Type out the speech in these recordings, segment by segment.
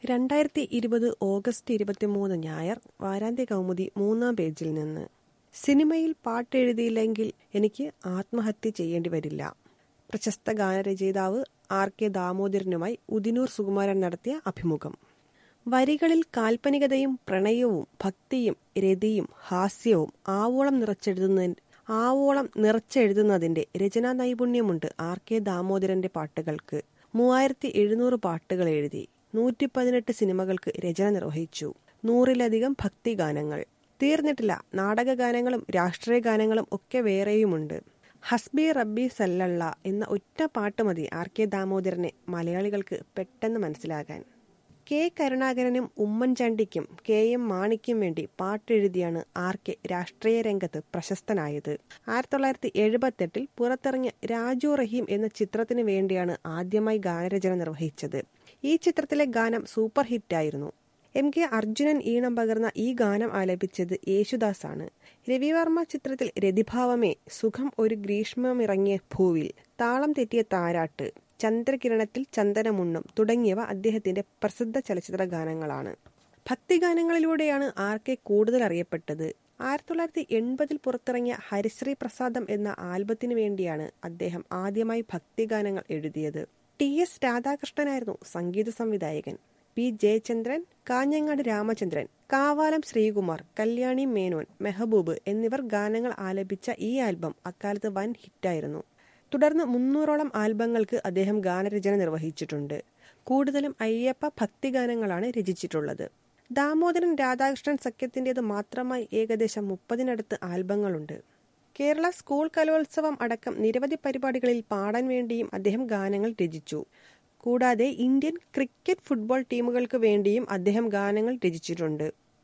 രണ്ടായിരത്തി ഇരുപത് ഓഗസ്റ്റ് ഇരുപത്തിമൂന്ന് ഞായർ വാരാന്ത്യ കൗമുദി മൂന്നാം പേജിൽ നിന്ന് സിനിമയിൽ പാട്ടെഴുതിയില്ലെങ്കിൽ എനിക്ക് ആത്മഹത്യ ചെയ്യേണ്ടി വരില്ല പ്രശസ്ത ഗാനരചയിതാവ് ആർ കെ ദാമോദരനുമായി ഉദിനൂർ സുകുമാരൻ നടത്തിയ അഭിമുഖം വരികളിൽ കാൽപ്പനികതയും പ്രണയവും ഭക്തിയും രതിയും ഹാസ്യവും ആവോളം നിറച്ചെഴുതുന്ന ആവോളം നിറച്ചെഴുതുന്നതിന്റെ രചനാ നൈപുണ്യമുണ്ട് ആർ കെ ദാമോദരന്റെ പാട്ടുകൾക്ക് മൂവായിരത്തി എഴുന്നൂറ് പാട്ടുകൾ എഴുതി നൂറ്റി പതിനെട്ട് സിനിമകൾക്ക് രചന നിർവഹിച്ചു നൂറിലധികം ഭക്തിഗാനങ്ങൾ തീർന്നിട്ടില്ല നാടകഗാനങ്ങളും രാഷ്ട്രീയ ഗാനങ്ങളും ഒക്കെ വേറെയുമുണ്ട് ഹസ്ബി റബ്ബി സല്ലള്ള എന്ന ഒറ്റ പാട്ട് മതി ആർ കെ ദാമോദരനെ മലയാളികൾക്ക് പെട്ടെന്ന് മനസ്സിലാകാൻ കെ കരുണാകരനും ഉമ്മൻചാണ്ടിക്കും കെ എം മാണിക്കും വേണ്ടി പാട്ടെഴുതിയാണ് ആർ കെ രാഷ്ട്രീയ രംഗത്ത് പ്രശസ്തനായത് ആയിരത്തി തൊള്ളായിരത്തി എഴുപത്തെട്ടിൽ പുറത്തിറങ്ങിയ രാജു റഹീം എന്ന ചിത്രത്തിന് വേണ്ടിയാണ് ആദ്യമായി ഗാനരചന നിർവഹിച്ചത് ഈ ചിത്രത്തിലെ ഗാനം സൂപ്പർ ഹിറ്റായിരുന്നു എം കെ അർജുനൻ ഈണം പകർന്ന ഈ ഗാനം ആലപിച്ചത് യേശുദാസാണ് രവിവർമ്മ ചിത്രത്തിൽ രതിഭാവമേ സുഖം ഒരു ഗ്രീഷ്മമിറങ്ങിയ ഭൂവിൽ താളം തെറ്റിയ താരാട്ട് ചന്ദ്രകിരണത്തിൽ ചന്ദനമുണ്ണും തുടങ്ങിയവ അദ്ദേഹത്തിന്റെ പ്രസിദ്ധ ചലച്ചിത്ര ഗാനങ്ങളാണ് ഭക്തിഗാനങ്ങളിലൂടെയാണ് ആർ കെ കൂടുതൽ അറിയപ്പെട്ടത് ആയിരത്തി തൊള്ളായിരത്തി എൺപതിൽ പുറത്തിറങ്ങിയ ഹരിശ്രീ പ്രസാദം എന്ന ആൽബത്തിനു വേണ്ടിയാണ് അദ്ദേഹം ആദ്യമായി ഭക്തിഗാനങ്ങൾ എഴുതിയത് ടി എസ് രാധാകൃഷ്ണനായിരുന്നു സംഗീത സംവിധായകൻ പി ജയചന്ദ്രൻ കാഞ്ഞങ്ങാട് രാമചന്ദ്രൻ കാവാലം ശ്രീകുമാർ കല്യാണി മേനോൻ മെഹബൂബ് എന്നിവർ ഗാനങ്ങൾ ആലപിച്ച ഈ ആൽബം അക്കാലത്ത് വൻ ഹിറ്റായിരുന്നു തുടർന്ന് മുന്നൂറോളം ആൽബങ്ങൾക്ക് അദ്ദേഹം ഗാനരചന നിർവഹിച്ചിട്ടുണ്ട് കൂടുതലും അയ്യപ്പ ഭക്തിഗാനങ്ങളാണ് രചിച്ചിട്ടുള്ളത് ദാമോദരൻ രാധാകൃഷ്ണൻ സഖ്യത്തിൻ്റെത് മാത്രമായി ഏകദേശം മുപ്പതിനടുത്ത് ആൽബങ്ങളുണ്ട് കേരള സ്കൂൾ കലോത്സവം അടക്കം നിരവധി പരിപാടികളിൽ പാടാൻ വേണ്ടിയും അദ്ദേഹം ഗാനങ്ങൾ രചിച്ചു കൂടാതെ ഇന്ത്യൻ ക്രിക്കറ്റ് ഫുട്ബോൾ ടീമുകൾക്ക് വേണ്ടിയും അദ്ദേഹം ഗാനങ്ങൾ രചിച്ചിട്ടുണ്ട്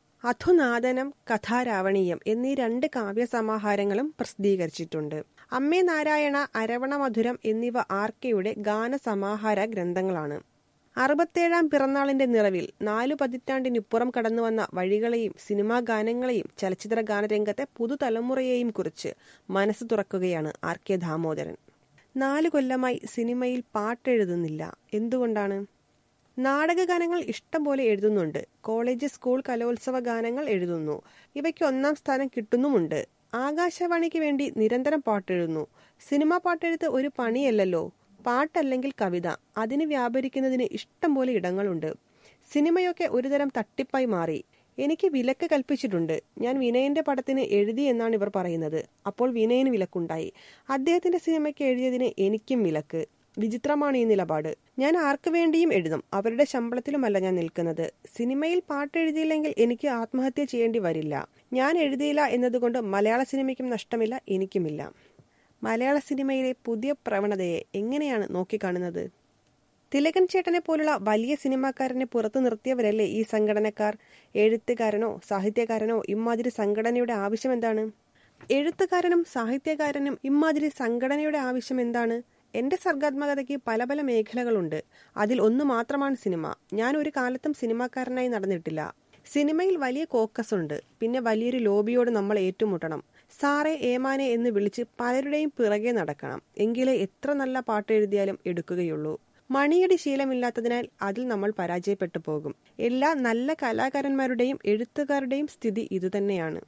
അധുനാദനം കഥാരാവണീയം എന്നീ രണ്ട് കാവ്യസമാഹാരങ്ങളും പ്രസിദ്ധീകരിച്ചിട്ടുണ്ട് അമ്മേ നാരായണ അരവണ മധുരം എന്നിവ ആർ കെയുടെ ഗാനസമാഹാര ഗ്രന്ഥങ്ങളാണ് അറുപത്തേഴാം പിറന്നാളിന്റെ നിറവിൽ നാലു പതിറ്റാണ്ടിനിപ്പുറം കടന്നുവന്ന വഴികളെയും സിനിമാ ഗാനങ്ങളെയും ചലച്ചിത്ര ഗാനരംഗത്തെ പുതുതലമുറയെയും കുറിച്ച് മനസ്സ് തുറക്കുകയാണ് ആർ കെ ദാമോദരൻ നാലു കൊല്ലമായി സിനിമയിൽ പാട്ടെഴുതുന്നില്ല എന്തുകൊണ്ടാണ് നാടകഗാനങ്ങൾ ഇഷ്ടം പോലെ എഴുതുന്നുണ്ട് കോളേജ് സ്കൂൾ കലോത്സവ ഗാനങ്ങൾ എഴുതുന്നു ഇവയ്ക്ക് ഒന്നാം സ്ഥാനം കിട്ടുന്നുമുണ്ട് ആകാശവാണിക്ക് വേണ്ടി നിരന്തരം പാട്ടെഴുതുന്നു സിനിമാ പാട്ടെഴുത്ത് ഒരു പണിയല്ലല്ലോ പാട്ടല്ലെങ്കിൽ കവിത അതിന് വ്യാപരിക്കുന്നതിന് ഇഷ്ടം പോലെ ഇടങ്ങളുണ്ട് സിനിമയൊക്കെ ഒരുതരം തട്ടിപ്പായി മാറി എനിക്ക് വിലക്ക് കൽപ്പിച്ചിട്ടുണ്ട് ഞാൻ വിനയന്റെ പടത്തിന് എഴുതി എന്നാണ് ഇവർ പറയുന്നത് അപ്പോൾ വിനയന് വിലക്കുണ്ടായി അദ്ദേഹത്തിന്റെ സിനിമയ്ക്ക് എഴുതിയതിന് എനിക്കും വിലക്ക് വിചിത്രമാണ് ഈ നിലപാട് ഞാൻ ആർക്കു വേണ്ടിയും എഴുതും അവരുടെ ശമ്പളത്തിലുമല്ല ഞാൻ നിൽക്കുന്നത് സിനിമയിൽ പാട്ടെഴുതിയില്ലെങ്കിൽ എനിക്ക് ആത്മഹത്യ ചെയ്യേണ്ടി വരില്ല ഞാൻ എഴുതിയില്ല എന്നതുകൊണ്ട് മലയാള സിനിമയ്ക്കും നഷ്ടമില്ല എനിക്കുമില്ല മലയാള സിനിമയിലെ പുതിയ പ്രവണതയെ എങ്ങനെയാണ് നോക്കിക്കാണുന്നത് തിലകൻ ചേട്ടനെ പോലുള്ള വലിയ സിനിമാക്കാരനെ പുറത്തു നിർത്തിയവരല്ലേ ഈ സംഘടനക്കാർ എഴുത്തുകാരനോ സാഹിത്യകാരനോ ഇമ്മാതിരി സംഘടനയുടെ ആവശ്യം എന്താണ് എഴുത്തുകാരനും സാഹിത്യകാരനും ഇമ്മാതിരി സംഘടനയുടെ ആവശ്യം എന്താണ് എന്റെ സർഗാത്മകതയ്ക്ക് പല പല മേഖലകളുണ്ട് അതിൽ ഒന്ന് മാത്രമാണ് സിനിമ ഞാൻ ഒരു കാലത്തും സിനിമാക്കാരനായി നടന്നിട്ടില്ല സിനിമയിൽ വലിയ കോക്കസ് ഉണ്ട് പിന്നെ വലിയൊരു ലോബിയോട് നമ്മൾ ഏറ്റുമുട്ടണം സാറെ ഏമാനെ എന്ന് വിളിച്ച് പലരുടെയും പിറകെ നടക്കണം എങ്കിലേ എത്ര നല്ല പാട്ട് എഴുതിയാലും എടുക്കുകയുള്ളൂ മണിയടി ശീലമില്ലാത്തതിനാൽ അതിൽ നമ്മൾ പരാജയപ്പെട്ടു പോകും എല്ലാ നല്ല കലാകാരന്മാരുടെയും എഴുത്തുകാരുടെയും സ്ഥിതി ഇതുതന്നെയാണ്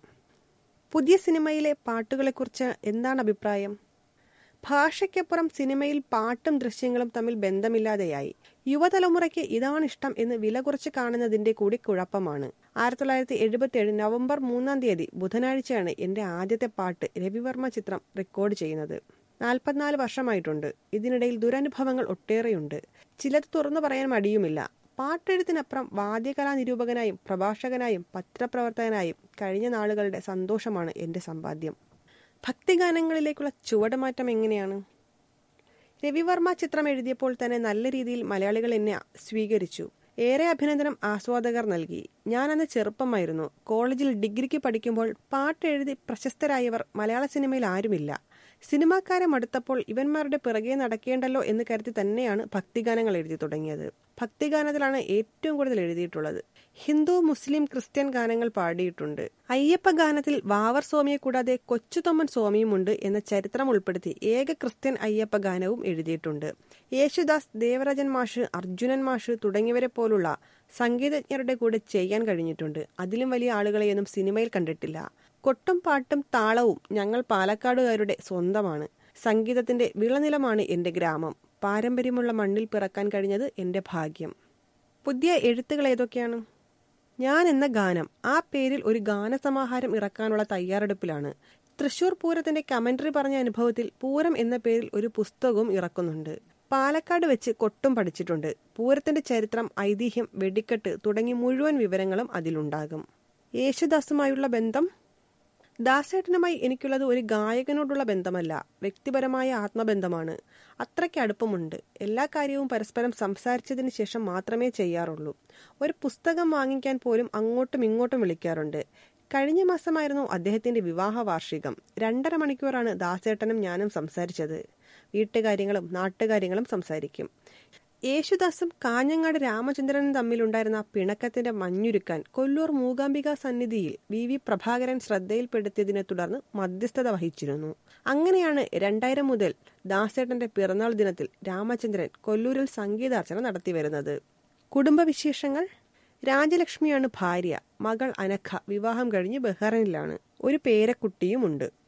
പുതിയ സിനിമയിലെ പാട്ടുകളെക്കുറിച്ച് എന്താണ് അഭിപ്രായം ഭാഷയ്ക്കപ്പുറം സിനിമയിൽ പാട്ടും ദൃശ്യങ്ങളും തമ്മിൽ ബന്ധമില്ലാതെയായി യുവതലമുറയ്ക്ക് ഇതാണ് ഇഷ്ടം എന്ന് വില കുറച്ച് കാണുന്നതിന്റെ കൂടി കുഴപ്പമാണ് ആയിരത്തി തൊള്ളായിരത്തി എഴുപത്തി ഏഴ് നവംബർ മൂന്നാം തീയതി ബുധനാഴ്ചയാണ് എന്റെ ആദ്യത്തെ പാട്ട് രവിവർമ്മ ചിത്രം റെക്കോർഡ് ചെയ്യുന്നത് നാൽപ്പത്തിനാല് വർഷമായിട്ടുണ്ട് ഇതിനിടയിൽ ദുരനുഭവങ്ങൾ ഒട്ടേറെയുണ്ട് ചിലത് തുറന്നു പറയാൻ മടിയുമില്ല പാട്ടെഴുത്തിനപ്പുറം വാദ്യകലാ നിരൂപകനായും പ്രഭാഷകനായും പത്രപ്രവർത്തകനായും കഴിഞ്ഞ നാളുകളുടെ സന്തോഷമാണ് എന്റെ സമ്പാദ്യം ഭക്തിഗാനങ്ങളിലേക്കുള്ള ചുവടുമാറ്റം എങ്ങനെയാണ് രവിവർമ്മ ചിത്രം എഴുതിയപ്പോൾ തന്നെ നല്ല രീതിയിൽ മലയാളികൾ എന്നെ സ്വീകരിച്ചു ഏറെ അഭിനന്ദനം ആസ്വാദകർ നൽകി ഞാൻ അന്ന് ചെറുപ്പമായിരുന്നു കോളേജിൽ ഡിഗ്രിക്ക് പഠിക്കുമ്പോൾ പാട്ടെഴുതി പ്രശസ്തരായവർ മലയാള സിനിമയിൽ ആരുമില്ല സിനിമാക്കാരെ മടുത്തപ്പോൾ ഇവന്മാരുടെ പിറകെ നടക്കേണ്ടല്ലോ എന്ന് കരുതി തന്നെയാണ് ഭക്തിഗാനങ്ങൾ എഴുതി തുടങ്ങിയത് ഭക്തിഗാനത്തിലാണ് ഏറ്റവും കൂടുതൽ എഴുതിയിട്ടുള്ളത് ഹിന്ദു മുസ്ലിം ക്രിസ്ത്യൻ ഗാനങ്ങൾ പാടിയിട്ടുണ്ട് അയ്യപ്പ ഗാനത്തിൽ വാവർ സ്വാമിയെ കൂടാതെ കൊച്ചുതൊമ്മൻ സ്വാമിയുമുണ്ട് എന്ന ചരിത്രം ഉൾപ്പെടുത്തി ഏക ക്രിസ്ത്യൻ അയ്യപ്പ ഗാനവും എഴുതിയിട്ടുണ്ട് യേശുദാസ് ദേവരാജൻ മാഷ് അർജുനൻ മാഷ് തുടങ്ങിയവരെ പോലുള്ള സംഗീതജ്ഞരുടെ കൂടെ ചെയ്യാൻ കഴിഞ്ഞിട്ടുണ്ട് അതിലും വലിയ ആളുകളെയൊന്നും സിനിമയിൽ കണ്ടിട്ടില്ല കൊട്ടും പാട്ടും താളവും ഞങ്ങൾ പാലക്കാടുകാരുടെ സ്വന്തമാണ് സംഗീതത്തിന്റെ വിളനിലമാണ് എന്റെ ഗ്രാമം പാരമ്പര്യമുള്ള മണ്ണിൽ പിറക്കാൻ കഴിഞ്ഞത് എന്റെ ഭാഗ്യം പുതിയ എഴുത്തുകൾ ഏതൊക്കെയാണ് ഞാൻ എന്ന ഗാനം ആ പേരിൽ ഒരു ഗാനസമാഹാരം ഇറക്കാനുള്ള തയ്യാറെടുപ്പിലാണ് തൃശൂർ പൂരത്തിന്റെ കമന്ററി പറഞ്ഞ അനുഭവത്തിൽ പൂരം എന്ന പേരിൽ ഒരു പുസ്തകവും ഇറക്കുന്നുണ്ട് പാലക്കാട് വെച്ച് കൊട്ടും പഠിച്ചിട്ടുണ്ട് പൂരത്തിന്റെ ചരിത്രം ഐതിഹ്യം വെടിക്കെട്ട് തുടങ്ങി മുഴുവൻ വിവരങ്ങളും അതിലുണ്ടാകും യേശുദാസുമായുള്ള ബന്ധം ദാസേട്ടനുമായി എനിക്കുള്ളത് ഒരു ഗായകനോടുള്ള ബന്ധമല്ല വ്യക്തിപരമായ ആത്മബന്ധമാണ് അത്രയ്ക്ക് അടുപ്പമുണ്ട് എല്ലാ കാര്യവും പരസ്പരം സംസാരിച്ചതിന് ശേഷം മാത്രമേ ചെയ്യാറുള്ളൂ ഒരു പുസ്തകം വാങ്ങിക്കാൻ പോലും അങ്ങോട്ടും ഇങ്ങോട്ടും വിളിക്കാറുണ്ട് കഴിഞ്ഞ മാസമായിരുന്നു അദ്ദേഹത്തിന്റെ വിവാഹ വാർഷികം രണ്ടര മണിക്കൂറാണ് ദാസേട്ടനും ഞാനും സംസാരിച്ചത് വീട്ടുകാര്യങ്ങളും നാട്ടുകാര്യങ്ങളും സംസാരിക്കും യേശുദാസും കാഞ്ഞങ്ങാട് രാമചന്ദ്രനും തമ്മിലുണ്ടായിരുന്ന പിണക്കത്തിന്റെ മഞ്ഞുരുക്കാൻ കൊല്ലൂർ മൂകാംബിക സന്നിധിയിൽ വി വി പ്രഭാകരൻ ശ്രദ്ധയിൽപ്പെടുത്തിയതിനെ തുടർന്ന് മധ്യസ്ഥത വഹിച്ചിരുന്നു അങ്ങനെയാണ് രണ്ടായിരം മുതൽ ദാസേട്ടന്റെ പിറന്നാൾ ദിനത്തിൽ രാമചന്ദ്രൻ കൊല്ലൂരിൽ സംഗീതാർച്ചന നടത്തിവരുന്നത് കുടുംബവിശേഷങ്ങൾ രാജലക്ഷ്മിയാണ് ഭാര്യ മകൾ അനഘ വിവാഹം കഴിഞ്ഞ് ബഹ്റൈനിലാണ് ഒരു പേരക്കുട്ടിയുമുണ്ട്